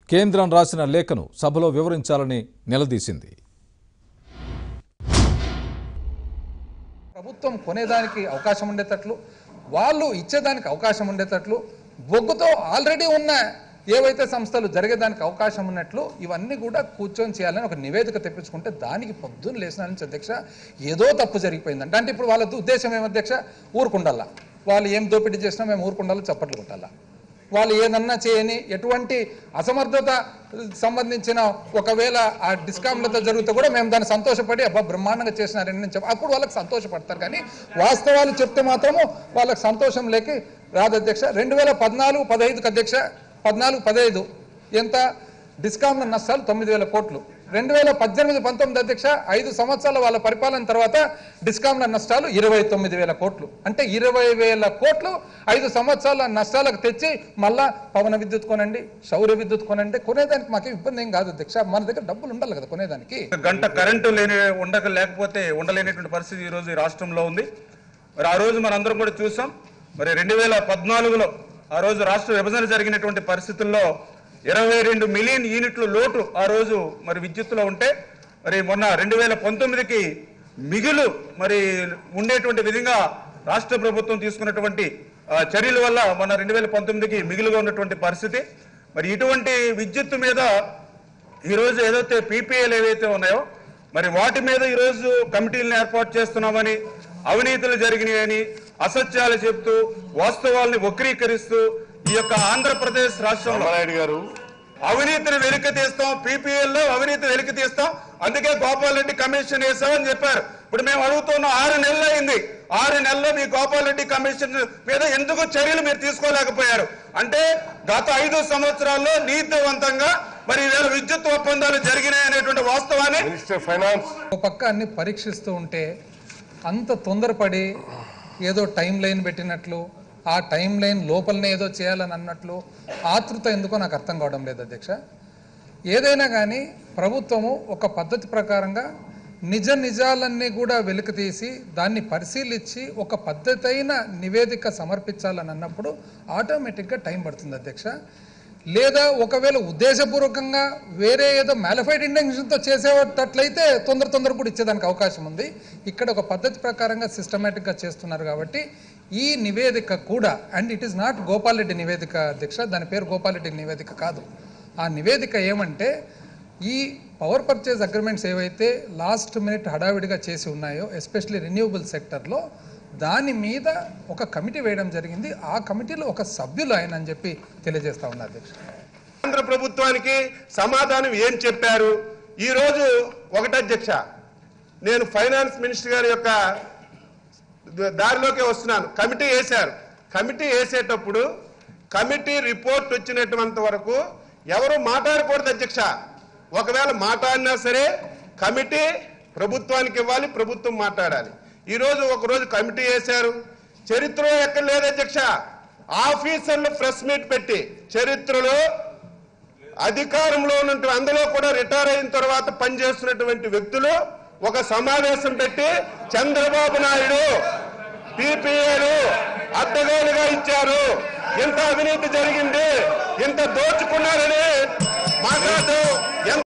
కేంద్రం రాసిన లేఖను సభలో వివరించాలని నిలదీసింది ప్రభుత్వం కొనేదానికి అవకాశం ఉండేటట్లు వాళ్ళు ఇచ్చేదానికి అవకాశం ఉండేటట్లు బొగ్గుతో ఆల్రెడీ ఉన్న ఏవైతే సంస్థలు జరిగేదానికి అవకాశం ఉన్నట్లు ఇవన్నీ కూడా కూర్చొని చేయాలని ఒక నివేదిక తెప్పించుకుంటే దానికి పొద్దున్న లేచిన నుంచి అధ్యక్ష ఏదో తప్పు జరిగిపోయిందంట అంటే ఇప్పుడు వాళ్ళ ఉద్దేశం ఏం అధ్యక్ష ఊరుకుండాలా వాళ్ళు ఏం దోపిడీ చేసినా మేము ఊరుకుండాలా చప్పట్లు కొట్టాలా వాళ్ళు ఏదన్నా చేయని ఎటువంటి అసమర్థత సంబంధించిన ఒకవేళ ఆ డిస్కామ్లతో జరిగితే కూడా మేము దాన్ని సంతోషపడి అబ్బా బ్రహ్మాండంగా చేసినారని నేను చెప్ప అప్పుడు వాళ్ళకి సంతోషపడతారు కానీ వాస్తవాలు చెప్తే మాత్రము వాళ్ళకి సంతోషం లేకి రాదు అధ్యక్ష రెండు వేల పద్నాలుగు పదహైదుకి అధ్యక్ష పద్నాలుగు పదహైదు ఎంత డిస్కామ్ల నష్టాలు తొమ్మిది వేల కోట్లు రెండు వేల పద్దెనిమిది పంతొమ్మిది అధ్యక్ష ఐదు సంవత్సరాల వాళ్ళ పరిపాలన తర్వాత డిస్కామ్ల నష్టాలు ఇరవై తొమ్మిది వేల కోట్లు అంటే ఇరవై వేల కోట్లు ఐదు సంవత్సరాల నష్టాలకు తెచ్చి మళ్ళా పవన విద్యుత్ కొనండి సౌర విద్యుత్ కొనండి కొనేదానికి మాకేం ఇబ్బంది ఏం కాదు అధ్యక్ష మన దగ్గర డబ్బులు ఉండాలి కదా కొనేదానికి ఒక గంట కరెంటు లేని ఉండక లేకపోతే ఉండలేనటువంటి పరిస్థితి ఈ రోజు ఈ రాష్ట్రంలో ఉంది మరి ఆ రోజు మనందరం కూడా చూసాం మరి రెండు వేల పద్నాలుగులో ఆ రోజు రాష్ట్ర విభజన జరిగినటువంటి పరిస్థితుల్లో ఇరవై రెండు మిలియన్ యూనిట్లు లోటు ఆ రోజు మరి విద్యుత్తులో ఉంటే మరి మొన్న రెండు వేల పంతొమ్మిదికి మిగులు మరి ఉండేటువంటి విధంగా రాష్ట్ర ప్రభుత్వం తీసుకున్నటువంటి ఆ, చర్యల వల్ల మొన్న రెండు వేల పంతొమ్మిదికి మిగులుగా ఉన్నటువంటి పరిస్థితి మరి ఇటువంటి విద్యుత్తు మీద ఈరోజు ఏదైతే పీపీఎల్ ఏవైతే ఉన్నాయో మరి వాటి మీద ఈరోజు కమిటీలను ఏర్పాటు చేస్తున్నామని అవినీతులు జరిగినాయని అసత్యాలు చెప్తూ వాస్తవాల్ని వక్రీకరిస్తూ ఈ యొక్క ఆంధ్రప్రదేశ్ రాష్ట్రంలో రామారాయుడు గారు అవినీతిని వెలికి తీస్తాం పీపీఎల్ లో అవినీతి వెలికి తీస్తాం అందుకే గోపాల్ రెడ్డి కమిషన్ వేసామని చెప్పారు ఇప్పుడు మేము అడుగుతున్న ఆరు నెలలు అయింది ఆరు నెలల్లో మీ గోపాల్ రెడ్డి కమిషన్ మీద ఎందుకు చర్యలు మీరు తీసుకోలేకపోయారు అంటే గత ఐదు సంవత్సరాల్లో నీతివంతంగా మరి ఈవేళ విద్యుత్ ఒప్పందాలు జరిగినాయి అనేటువంటి వాస్తవాన్ని మినిస్టర్ ఫైనాన్స్ ఒక పక్క అన్ని పరీక్షిస్తూ ఉంటే అంత తొందరపడి ఏదో టైం లైన్ పెట్టినట్లు ఆ టైం లైన్ లోపలనే ఏదో చేయాలని అన్నట్లు ఆతృత ఎందుకో నాకు అర్థం కావడం లేదు అధ్యక్ష ఏదైనా కానీ ప్రభుత్వము ఒక పద్ధతి ప్రకారంగా నిజ నిజాలన్నీ కూడా వెలికి తీసి దాన్ని పరిశీలించి ఒక పద్ధతి అయిన నివేదిక సమర్పించాలని అన్నప్పుడు ఆటోమేటిక్గా టైం పడుతుంది అధ్యక్ష లేదా ఒకవేళ ఉద్దేశపూర్వకంగా వేరే ఏదో మ్యాలిఫైడ్ ఇంటెన్షన్తో చేసేటట్లయితే తొందర తొందర కూడా ఇచ్చేదానికి అవకాశం ఉంది ఇక్కడ ఒక పద్ధతి ప్రకారంగా సిస్టమేటిక్గా చేస్తున్నారు కాబట్టి ఈ నివేదిక కూడా and it is not Gopal Reddy నివేదిక అధ్యక్ష దాని పేరు గోపాల్ రెడ్డి నివేదిక కాదు ఆ నివేదిక ఏమంటే ఈ పవర్ పర్చేజ్ అగ్రిమెంట్స్ ఏవైతే లాస్ట్ మినిట్ హడావిడిగా చేసి ఉన్నాయో ఎస్పెషల్లీ రెన్యూవబుల్ సెక్టర్లో దాని మీద ఒక కమిటీ వేయడం జరిగింది ఆ కమిటీలో ఒక సభ్యులు ఆయన అని చెప్పి తెలియజేస్తా ఉన్నా అధ్యక్ష కేంద్ర ప్రభుత్వానికి సమాధానం ఏం చెప్పారు ఈ రోజు ఒకటి అధ్యక్ష నేను ఫైనాన్స్ మినిస్టర్ గారి యొక్క దారిలోకి వస్తున్నాను కమిటీ వేశారు కమిటీ వేసేటప్పుడు కమిటీ రిపోర్ట్ వచ్చినటువంటి వరకు ఎవరు మాట్లాడకూడదు అధ్యక్ష ఒకవేళ మాట్లాడినా సరే కమిటీ ప్రభుత్వానికి ఇవ్వాలి ప్రభుత్వం మాట్లాడాలి ఈరోజు ఒకరోజు కమిటీ వేశారు చరిత్రలో ఎక్కడ లేదు అధ్యక్ష ఆఫీసర్లు ప్రెస్ మీట్ పెట్టి చరిత్రలో అధికారంలో ఉన్నటువంటి అందులో కూడా రిటైర్ అయిన తర్వాత పనిచేస్తున్నటువంటి వ్యక్తులు ఒక సమావేశం పెట్టి చంద్రబాబు నాయుడు పీపీఏలు అడ్డగోలుగా ఇచ్చారు ఇంత అవినీతి జరిగింది ఇంత దోచుకున్నారని మాట్లాడుతూ ఎంత